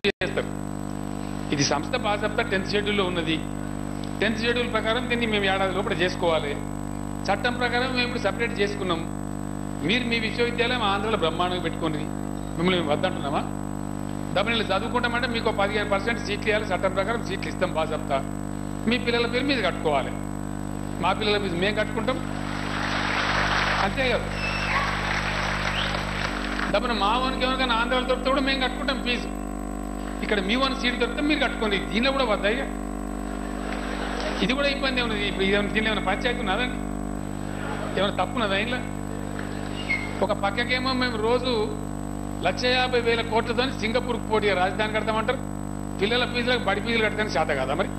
చేస్తారు ఇది సంస్థ బాధ్యత టెన్త్ షెడ్యూల్లో ఉన్నది టెన్త్ షెడ్యూల్ ప్రకారం దీన్ని మేము ఏడాది లోపల చేసుకోవాలి చట్టం ప్రకారం మేము ఇప్పుడు సపరేట్ చేసుకున్నాం మీరు మీ విశ్వవిద్యాలయం ఆంధ్రలో బ్రహ్మాండంగా పెట్టుకోండి మిమ్మల్ని మేము వద్దంటున్నామా డబ్బులు చదువుకుంటామంటే మీకు ఒక పదిహేను పర్సెంట్ సీట్లు ఇవ్వాలి చట్టం ప్రకారం సీట్లు ఇస్తాం బాధ్యత మీ పిల్లల పేరు మీద కట్టుకోవాలి మా పిల్లల మీద మేము కట్టుకుంటాం అంతే కదా డబ్బున మా వానికి ఎవరికైనా ఆంధ్రాలో దొరికితే కూడా మేము కట్టుకుంటాం ఫీజు ఇక్కడ మీ వన్ సీట్ దొరికితే మీరు కట్టుకోండి దీనిలో కూడా వద్దాయి ఇది కూడా ఇబ్బంది ఉన్నది ఇప్పుడు ఇది దీనిలో ఏమైనా పంచాయతీ ఉన్నదండి ఏమైనా తప్పు ఉన్నదా ఇంట్లో ఒక పక్కకేమో మేము రోజు లక్ష యాభై వేల కోట్లతో సింగపూర్కి పోటీ రాజధాని కడతామంటారు పిల్లల ఫీజులకు బడి ఫీజులు కట్టడానికి శాత కదా మరి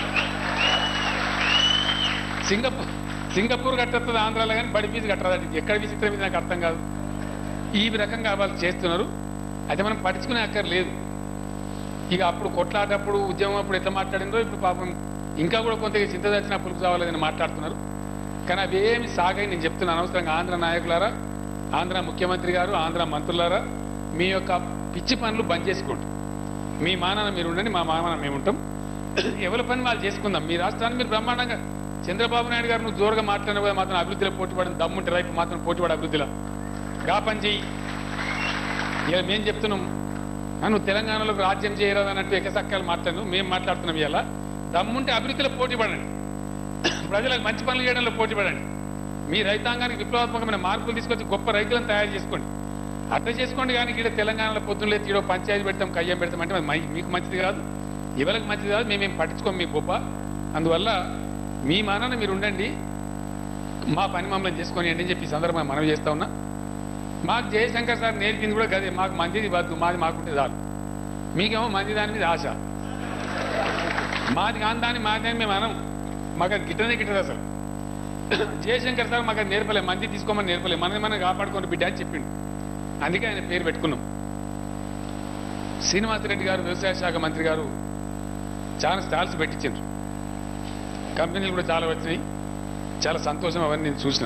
సింగపూర్ సింగపూర్ కట్టేస్తుంది ఆంధ్రాలో కానీ బడి ఫీజు కట్టదు ఎక్కడ విచిత్రం ఇది నాకు అర్థం కాదు ఈ రకంగా వాళ్ళు చేస్తున్నారు అయితే మనం పట్టించుకునే అక్కర్లేదు ఇక అప్పుడు కొట్లాటప్పుడు ఉద్యమం అప్పుడు ఎట్లా మాట్లాడిందో ఇప్పుడు పాపం ఇంకా కూడా కొంత చింత తెచ్చిన పులుపు కావాలని మాట్లాడుతున్నారు కానీ అవి ఏమి సాగాయి నేను చెప్తున్నాను అనవసరంగా ఆంధ్ర నాయకులారా ఆంధ్ర ముఖ్యమంత్రి గారు ఆంధ్ర మంత్రులారా మీ యొక్క పిచ్చి పనులు బంద్ చేసుకోండి మీ మానాన మీరు ఉండండి మా మానాన మేము ఉంటాం ఎవరి పని వాళ్ళు చేసుకుందాం మీ రాష్ట్రాన్ని మీరు బ్రహ్మాండంగా చంద్రబాబు నాయుడు గారు నువ్వు జోరుగా మాట్లాడిన కూడా మాత్రం అభివృద్ధిలో పోటీ పడని దమ్ముంటే రైపు మాత్రం పోటీ పడ అభివృద్ధిలో గా పని చెయ్యి ఇలా మేము చెప్తున్నాం ఆ, నువ్వు తెలంగాణలో రాజ్యం చేయరాదు అన్నట్టు ఎకసక్కాలు మాట్లాడు మేము మాట్లాడుతున్నాం ఇలా దమ్ముంటే అభివృద్ధిలో పోటీ పడండి ప్రజలకు మంచి పనులు చేయడంలో పోటీ పడండి మీ రైతాంగానికి విప్లవాత్మకమైన మార్పులు తీసుకొచ్చి గొప్ప రైతులను తయారు చేసుకోండి అట్లా చేసుకోండి కానీ ఇక్కడ తెలంగాణలో పొద్దున్న ఈడో పంచాయతీ పెడతాం కయ్యం పెడతాం అంటే మరి మై- మీకు మంచిది కాదు ఎవరికి మంచిది కాదు మేమేం పట్టించుకోం మీ గొప్ప అందువల్ల మీ మానాన మీరు ఉండండి మా పని మమ్మల్ని చేసుకొని అని చెప్పి ఈ సందర్భంగా మనవి చేస్తా ఉన్నా మాకు జయశంకర్ సార్ నేర్పింది కూడా కదే మాకు మందిది వద్దు మాది మాకుంటే చాలు మీకేమో మంది దాని మీద ఆశ మాది కాని దాన్ని మాది అని మేము అనం మాకు అది గిట్టనే గిట్టదు అసలు జయశంకర్ సార్ మాకు అది నేర్పలే మంది తీసుకోమని నేర్పలే మనది మనం కాపాడుకొని బిడ్డ అని చెప్పిండు అందుకే ఆయన పేరు పెట్టుకున్నాం శ్రీనివాసరెడ్డి గారు వ్యవసాయ శాఖ మంత్రి గారు చాలా స్టాల్స్ పెట్టించారు కంపెనీలు కూడా చాలా వచ్చినాయి చాలా సంతోషం అవన్నీ నేను చూసిన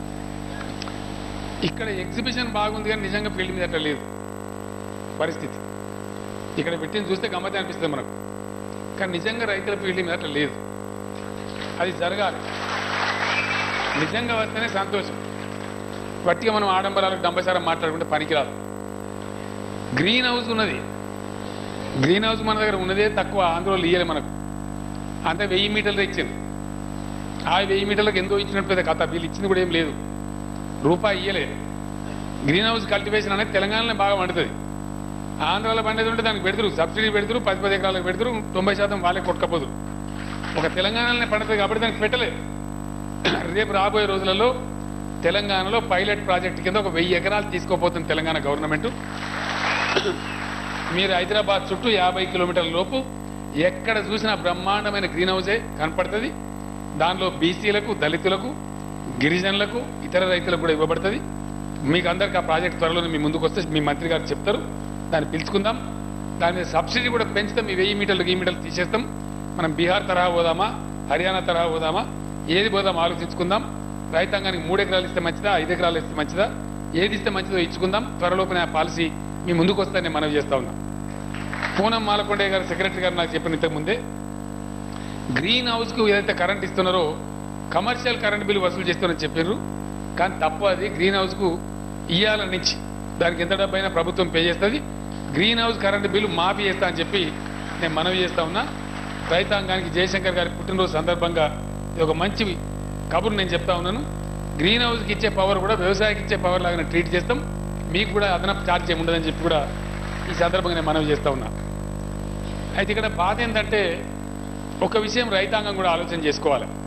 ఇక్కడ ఎగ్జిబిషన్ బాగుంది కానీ నిజంగా ఫీల్డ్ మీద అట్లా లేదు పరిస్థితి ఇక్కడ పెట్టింది చూస్తే గమ్మతే అనిపిస్తుంది మనకు కానీ నిజంగా రైతుల ఫీల్డ్ మీద అట్లా లేదు అది జరగాలి నిజంగా వస్తేనే సంతోషం వట్టిగా మనం ఆడంబరాలకు డంబసారం మాట్లాడుకుంటే పనికిరాదు గ్రీన్ హౌస్ ఉన్నది గ్రీన్ హౌస్ మన దగ్గర ఉన్నదే తక్కువ ఆంధ్రలో ఇయ్యలే మనకు అంతే వెయ్యి మీటర్లు ఇచ్చింది ఆ వెయ్యి మీటర్లకు ఎంతో ఇచ్చినట్టు పెద్ద కథ వీళ్ళు ఇచ్చింది కూడా ఏం లేదు రూపాయి ఇయ్యలే గ్రీన్ హౌస్ కల్టివేషన్ అనేది తెలంగాణలో బాగా పండుతుంది ఆంధ్రాలో పండేది ఉంటే దానికి పెడతారు సబ్సిడీ పెడతారు పది పది ఎకరాలకు పెడతారు తొంభై శాతం వాళ్ళే కొట్టుకపోదు ఒక తెలంగాణలోనే పండుతుంది కాబట్టి దానికి పెట్టలే రేపు రాబోయే రోజులలో తెలంగాణలో పైలట్ ప్రాజెక్ట్ కింద ఒక వెయ్యి ఎకరాలు తీసుకోపోతుంది తెలంగాణ గవర్నమెంట్ మీరు హైదరాబాద్ చుట్టూ యాభై కిలోమీటర్ల లోపు ఎక్కడ చూసినా బ్రహ్మాండమైన గ్రీన్ హౌసే కనపడుతుంది దానిలో బీసీలకు దళితులకు గిరిజనులకు ఇతర రైతులకు కూడా ఇవ్వబడుతుంది మీకు అందరికి ఆ ప్రాజెక్ట్ త్వరలో మీ ముందుకు వస్తే మీ మంత్రి గారు చెప్తారు దాన్ని పిలుచుకుందాం దాని మీద సబ్సిడీ కూడా పెంచుతాం ఈ వెయ్యి మీటర్లు ఈ మీటర్లు తీసేస్తాం మనం బీహార్ తరహా పోదామా హర్యానా తరహా పోదామా ఏది పోదాం ఆలోచించుకుందాం రైతాంగానికి మూడు ఎకరాలు ఇస్తే మంచిదా ఐదు ఎకరాలు ఇస్తే మంచిదా ఏది ఇస్తే మంచిదో ఇచ్చుకుందాం త్వరలోపనే ఆ పాలసీ మీ ముందుకు వస్తే నేను మనవి చేస్తా ఉన్నా పూనం మాలకొండే గారు సెక్రటరీ గారు నాకు చెప్పిన ఇంతకు ముందే గ్రీన్ హౌస్ కు ఏదైతే కరెంట్ ఇస్తున్నారో కమర్షియల్ కరెంట్ బిల్ వసూలు చేస్తారని చెప్పారు కానీ తప్పు అది గ్రీన్ హౌస్ కు ఇయ్యాల నుంచి దానికి ఎంత డబ్బైనా ప్రభుత్వం పే చేస్తుంది గ్రీన్ హౌస్ కరెంట్ బిల్లు మాఫీ చేస్తా అని చెప్పి నేను మనవి చేస్తా ఉన్నా రైతాంగానికి జయశంకర్ గారి పుట్టినరోజు సందర్భంగా ఇది ఒక మంచి కబురు నేను చెప్తా ఉన్నాను గ్రీన్ హౌస్కి ఇచ్చే పవర్ కూడా వ్యవసాయకి ఇచ్చే పవర్ లాగానే ట్రీట్ చేస్తాం మీకు కూడా అదనపు ఛార్జ్ ఏమి ఉండదని చెప్పి కూడా ఈ సందర్భంగా నేను మనవి చేస్తా ఉన్నా అయితే ఇక్కడ బాధ ఏంటంటే ఒక విషయం రైతాంగం కూడా ఆలోచన చేసుకోవాలి